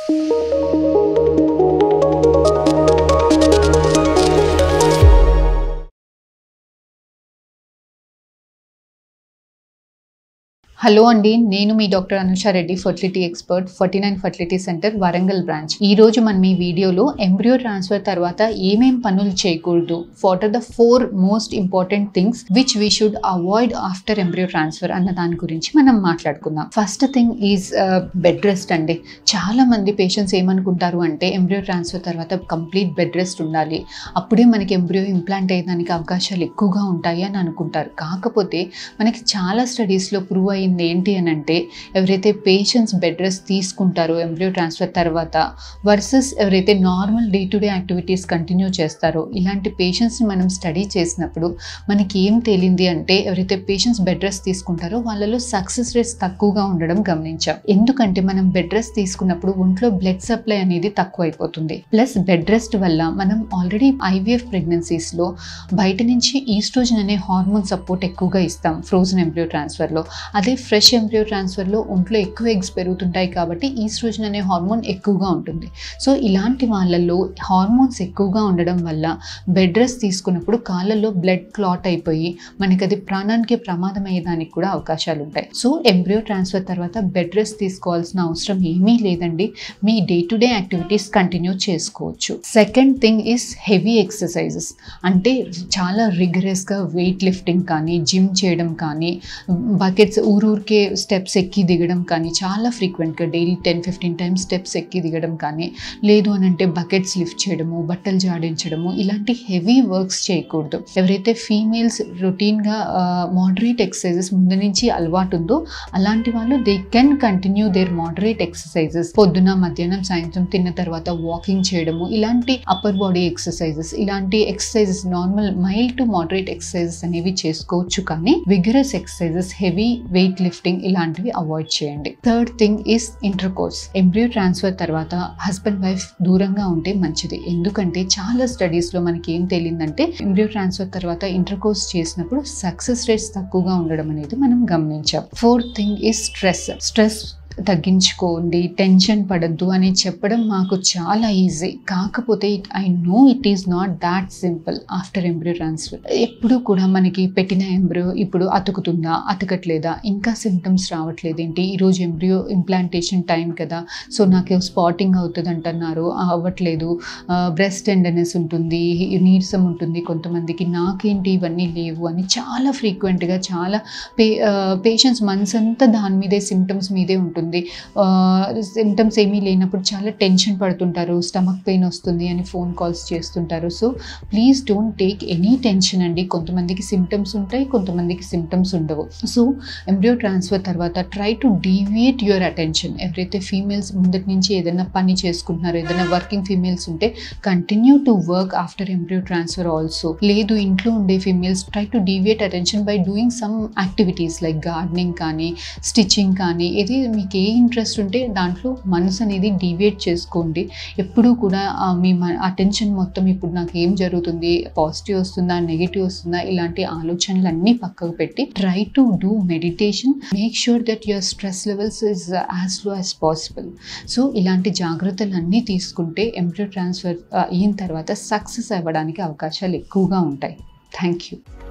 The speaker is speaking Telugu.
హలో అండి నేను మీ doctor Anusha Reddy fertility expert forty nine fertility centre Warangal branch ఈ రోజు మనం ఈ వీడియోలో ఎంబ్రియో ట్రాన్స్ఫర్ తర్వాత ఏమేం పనులు చేయకూడదు what are the four most important things which we should avoid after embryo transfer అన్న దాని గురించి మనం మాట్లాడుకుందాం first thing is bed rest అండి చాలా మంది పేషెంట్స్ ఏమనుకుంటారు అంటే ఎంబ్రియో ట్రాన్స్ఫర్ తర్వాత కంప్లీట్ బెడ్ రెస్ట్ ఉండాలి అప్పుడే మనకి ఎంబ్రియో ఇంప్లాంట్ అయ్యేదానికి అవకాశాలు ఎక్కువగా ఉంటాయి అని అనుకుంటారు కాకపోతే మనకి చాలా స్టడీస్లో ప్రూవ్ అయింది ఏంటి అని అంటే ఎవరైతే పేషెంట్స్ బెడ్ రెస్ట్ తీసుకుంటారో ఎంబ్రియో ట్రాన్స్ఫర్ తర్వాత వర్సెస్ ఎవరైతే normal day to day activities continue చేస్తారో ఇలాంటి పేషెంట్స్ని మనం స్టడీ చేసినప్పుడు మనకి ఏం తేలింది అంటే ఎవరైతే పేషెంట్స్ బెడ్ రెస్ట్ తీసుకుంటారో వాళ్ళలో సక్సెస్ రేట్స్ తక్కువగా ఉండడం గమనించాం ఎందుకంటే మనం బెడ్ రెస్ట్ తీసుకున్నప్పుడు ఒంట్లో బ్లడ్ సప్లై అనేది తక్కువ అయిపోతుంది ప్లస్ బెడ్ రెస్ట్ వల్ల మనం ఆల్రెడీ ఐవీఎఫ్ ప్రెగ్నెన్సీస్లో బయట నుంచి ఈస్ట్రోజన్ అనే హార్మోన్ సపోర్ట్ ఎక్కువగా ఇస్తాం ఫ్రోజన్ ఎంబ్రియో ట్రాన్స్ఫర్లో అదే ఫ్రెష్ ఎంబ్రియో ట్రాన్స్ఫర్లో ఒంట్లో ఎక్కువ ఎగ్స్ పెరుగుతుంటాయి కాబట్టి ఈస్ట్రోజన్ అనే హార్మోన్ ఎక్కువగా ఉంటుంది సో ఇలాంటి వాళ్ళల్లో హార్మోన్స్ ఎక్కువగా ఉండడం వల్ల బెడ్ రెస్ట్ తీసుకున్నప్పుడు కాళ్ళల్లో బ్లడ్ క్లాట్ అయిపోయి మనకి అది ప్రాణానికి ప్రమాదం అయ్యేదానికి కూడా అవకాశాలు ఉంటాయి సో ఎంబ్రియో ట్రాన్స్ఫర్ తర్వాత బెడ్ రెస్ట్ తీసుకోవాల్సిన అవసరం ఏమీ లేదండి మీ day to day activities continue చేసుకోవచ్చు second thing is heavy exercises అంటే చాలా రిగరస్గా వెయిట్ లిఫ్టింగ్ కానీ జిమ్ చేయడం కానీ బకెట్స్ ఊరూరికే స్టెప్స్ ఎక్కి దిగడం కానీ చాలా ఫ్రీక్వెంట్గా daily ten fifteen times steps ఎక్కి దిగడం కానీ లేదు అని అంటే బకెట్స్ లిఫ్ట్ చేయడము బట్టలు జాడించడము ఇలాంటి హెవీ వర్క్స్ చేయకూడదు ఎవరైతే ఫీమేల్స్ రొటీన్గా మోడరేట్ ఎక్సర్సైజెస్ ముందు నుంచి అలవాటు ఉందో అలాంటి వాళ్ళు they can continue their moderate exercises పొద్దున మధ్యాహ్నం సాయంత్రం తిన్న తర్వాత వాకింగ్ చేయడము ఇలాంటి అప్పర్ బాడీ ఎక్సర్సైజెస్ ఇలాంటి exercises normal mild to moderate exercises అనేవి చేసుకోవచ్చు కానీ vigorous exercises heavy weight lifting ఇలాంటివి అవాయిడ్ చేయండి third thing is intercourse embryo transfer తర్వాత హస్బెండ్ వైఫ్ దూరంగా ఉంటే మంచిది ఎందుకంటే చాలా స్టడీస్లో మనకి ఏం తెలియదంటే ఎంబ్రియో ట్రాన్స్ఫర్ తర్వాత ఇంటర్ కోర్స్ చేసినప్పుడు సక్సెస్ రేట్స్ తక్కువగా ఉండడం అనేది మనం గమనించాం fourth thing is stress stress తగ్గించుకోండి టెన్షన్ పడద్దు అని చెప్పడం మాకు చాలా ఈజీ కాకపోతే it I know it is not that simple after embryo transfer ఎప్పుడు కూడా మనకి పెట్టిన ఎంబ్రియో ఇప్పుడు అతుకుతుందా అతకట్లేదా ఇంకా సిమ్టమ్స్ రావట్లేదు ఏంటి ఈరోజు ఎంబ్రియో ఇంప్లాంటేషన్ టైం కదా సో నాకు స్పాటింగ్ అవుతుంది అంటున్నారు అవ్వట్లేదు బ్రెస్ట్ టెండనెస్ ఉంటుంది నీరసం ఉంటుంది కొంతమందికి నాకేంటి ఇవన్నీ లేవు అని చాలా ఫ్రీక్వెంట్గా చాలా పే పేషెంట్స్ మనసు అంతా దాని మీదే సిమ్టమ్స్ మీదే ఉంటుంది సిమ్టమ్స్ ఏమీ లేనప్పుడు చాలా టెన్షన్ పడుతుంటారు స్టమక్ పెయిన్ వస్తుంది అని ఫోన్ కాల్స్ చేస్తుంటారు so please don't take any tension అండి కొంతమందికి సిమ్టమ్స్ ఉంటాయి కొంతమందికి సిమ్టమ్స్ ఉండవు సో ఎంబ్రియో ట్రాన్స్ఫర్ తర్వాత try to deviate your attention ఎవరైతే ఫీమేల్స్ ముందటి నుంచి ఏదైనా పని చేసుకుంటున్నారో ఏదైనా వర్కింగ్ ఫీమేల్స్ ఉంటే continue to work after embryo transfer also లేదు ఇంట్లో ఉండే females try to deviate attention by doing some activities like gardening కానీ స్టిచ్చింగ్ కానీ ఏది మీకు ఏ ఇంట్రెస్ట్ ఉంటే దాంట్లో మనసు అనేది డీవియేట్ చేసుకోండి ఎప్పుడూ కూడా మీ అటెన్షన్ మొత్తం ఇప్పుడు నాకు ఏం జరుగుతుంది పాజిటివ్ వస్తుందా నెగిటివ్ వస్తుందా ఇలాంటి ఆలోచనలు అన్నీ పక్కకు పెట్టి try to do meditation make sure that your stress levels is as low as possible so ఇలాంటి జాగ్రత్తలు అన్నీ తీసుకుంటే ఎంబ్రియో ట్రాన్స్ఫర్ అయిన తర్వాత సక్సెస్ అవ్వడానికి అవకాశాలు ఎక్కువగా ఉంటాయి థ్యాంక్ యూ